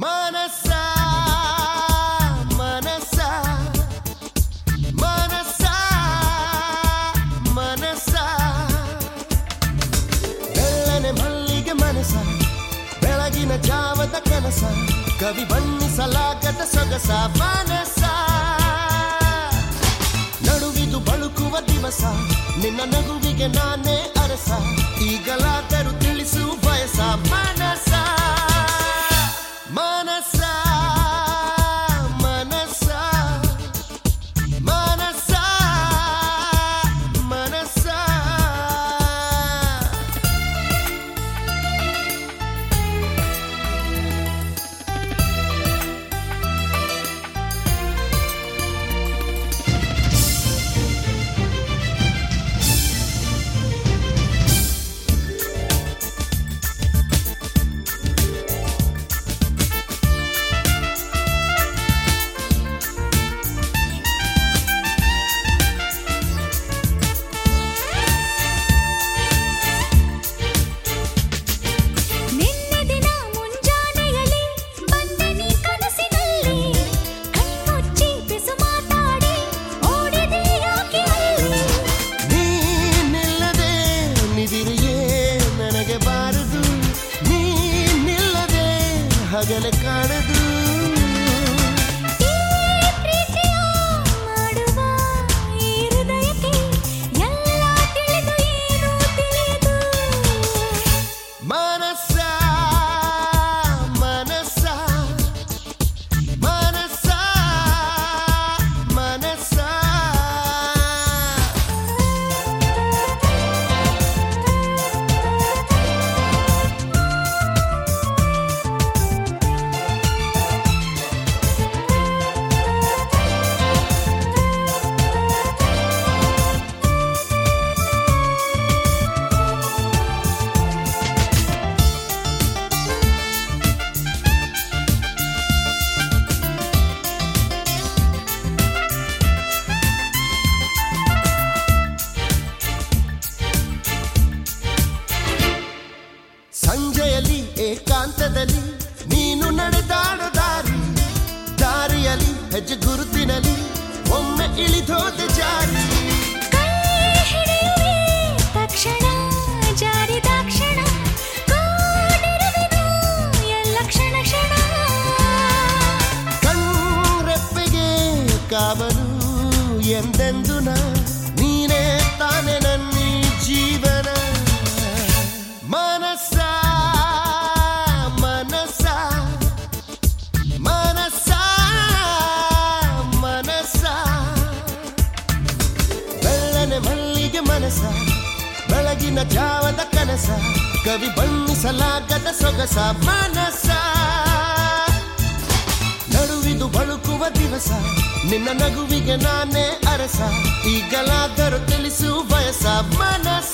ಮನಸ ಮನಸ ಮನಸ ಮನಸ ಬೆಳ್ಳನೆ ಮಲ್ಲಿಗೆ ಮನಸ ಬೆಳಗಿನ ಜಾವದ ಕನಸ ಕವಿ ಬಣ್ಣಿಸಲಾಗದ ಸೊಗಸ ಮನಸ ನಡುವಿದು ಬಳುಕುವ ದಿವಸ ನಿನ್ನ ನಗುವಿಗೆ ನಾನೇ ಅರಸ ಈಗಲಾದರೂ ತಿಳಿಸು ಬಯಸ ಮನಸ ಮನಸ ಮನಸ ಮನಸ ಮನಸ ನಿನ್ನೆ ದಿನ ಮುಂಜಾನೆಯಲ್ಲಿ ಬಂದೆ ನೀ ಕನಸಿನಲ್ಲಿ ಕಣ್ಮುಚ್ಚಿ ಬಿಸು ಮಾತಾಡಿ ಓಡಿದೆ ಯಾಕೆ ಅಲ್ಲಿ ನೀನಿಲ್ಲದೆ ನಿದಿರೆಯೇ ನನಗೆ ಬಾರದು ನೀನಿಲ್ಲದೆ ಹಗಲ ಕಾಣದು ಈ ಪ್ರೀತಿಯ ಮಾಡುವ ಈ ಹೃದಯಕ್ಕೆ ಎಲ್ಲ ತಿಳಿದು ಏನು ತಿಳಿದು ಮನಸ ಮನಸ ಮನಸ ಮನಸ ಸಂಜೆಯಲ್ಲಿ ಏಕಾಂತದಲ್ಲಿ ನೀನು ನಡೆದಾಡೋ ದಾರಿ ದಾರಿಯಲ್ಲಿ ಹೆಜ್ಜೆ ಗುರುತಿನಲ್ಲಿ ಒಮ್ಮೆ ಇಳಿದೋದ ಜಾರಿ ಕೈ ಹಿಡಿಯುವೆ ತಕ್ಷಣ ಜಾರಿದಾಕ್ಷಣ ಕಾಡಿರುವೆನು ಎಲ್ಲ ಕ್ಷಣ ಕ್ಷಣ ಕಣ್ರೆಪ್ಪೆಗೆ ಕಾವಲು ಎಂದೆಂದು ನಾ ನೀನೇ ತಾನೆ ನನ್ನ ಜೀವನ ಮನಸ ಮನಸ ಮನಸ ಮನಸ ಬೆಳ್ಳನೆ ಮಲ್ಲಿಗೆ ಮನಸ ಬೆಳಗಿನ ಜಾವದ ಕನಸ ಕವಿ ಬಣ್ಣಿಸಲಾಗದ ಸೊಗಸ ಮನಸ ನಡುವಿದು ಬಳುಕುವ ದಿವಸ ನಿನ್ನ ನಗುವಿಗೆ ನಾನೇ ಅರಸ ಈಗಲಾದರೂ ತಿಳಿಸು ಬಯಸ ಮನಸ